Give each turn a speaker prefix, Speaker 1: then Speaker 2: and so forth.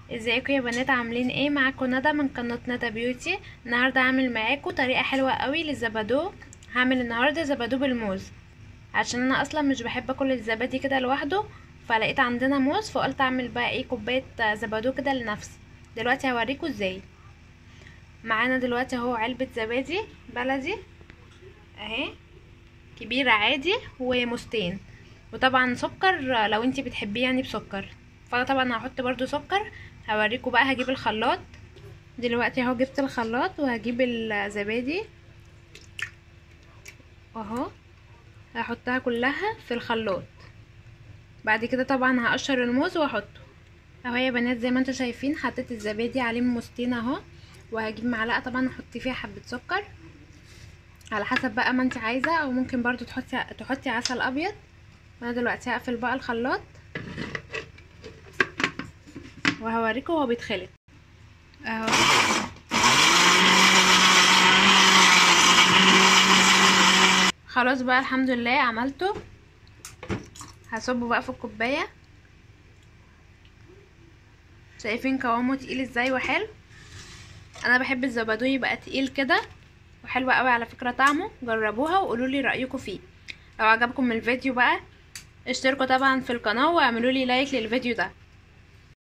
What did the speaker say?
Speaker 1: ازيكم يا بنات عاملين ايه معاكم ندى من قناه ندى بيوتي النهارده هعمل معاكم طريقه حلوه قوي للزبادو هعمل النهارده زبادو بالموز عشان انا اصلا مش بحب اكل الزبادي كده لوحده فلقيت عندنا موز فقلت اعمل بقى ايه كوبايه زبادو كده لنفسي دلوقتي هوريكم ازاي معانا دلوقتي اهو علبه زبادي بلدي اهي كبيره عادي وموزتين وطبعا سكر لو انتي بتحبيه يعني بسكر فانا طبعا هحط برضو سكر هوريكم بقى هجيب الخلاط دلوقتي اهو جبت الخلاط وهجيب الزبادي اهو هحطها كلها في الخلاط بعد كده طبعا هقشر الموز واحطه اهو يا بنات زي ما انتم شايفين حطيت الزبادي عليه موزتين اهو وهجيب معلقه طبعا احط فيها حبه سكر على حسب بقى ما انت عايزه او ممكن برضو تحطي تحطي عسل ابيض انا دلوقتي هقفل بقى الخلاط وهوريكم هو بيتخلط اهو خلاص بقى الحمد لله عملته هصبه بقى في الكوبايه شايفين قوامه تقيل ازاي وحلو انا بحب الزبادو يبقى تقيل كده وحلو قوي على فكره طعمه جربوها وقولوا لي رايكم فيه لو عجبكم الفيديو بقى اشتركوا طبعا في القناه واعملوا لي لايك للفيديو ده